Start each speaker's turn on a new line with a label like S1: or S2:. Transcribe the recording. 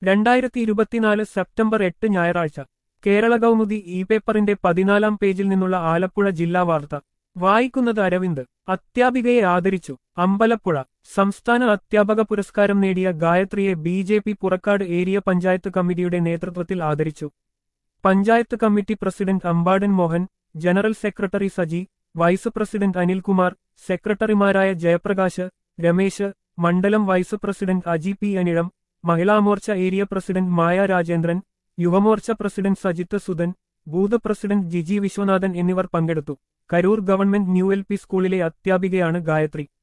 S1: രണ്ടായിരത്തി ഇരുപത്തിനാല് സെപ്റ്റംബർ എട്ട് ഞായറാഴ്ച കേരള കൗമുദി ഇ പേപ്പറിന്റെ പതിനാലാം പേജിൽ നിന്നുള്ള ആലപ്പുഴ ജില്ലാ വാർത്ത വായിക്കുന്നത് അരവിന്ദ് അധ്യാപികയെ ആദരിച്ചു അമ്പലപ്പുഴ സംസ്ഥാന അധ്യാപക പുരസ്കാരം നേടിയ ഗായത്രിയെ B J P Purakkad area panchayat കമ്മിറ്റിയുടെ നേതൃത്വത്തിൽ ആദരിച്ചു panchayat committee president Ambadan Mohan general secretary Saji vice president Anilkumar സെക്രട്ടറിമാരായ ജയപ്രകാശ് രമേശ് മണ്ഡലം vice president Aji P Anizham Mahila Morcha area president Maya Rajendran Yuva Morcha president Sajith Sudhan booth president Jiji Viswanathan എന്നിവർ പങ്കെടുത്തു Karoor government new L P സ്കൂളിലെ അധ്യാപികയാണ് ഗായത്രി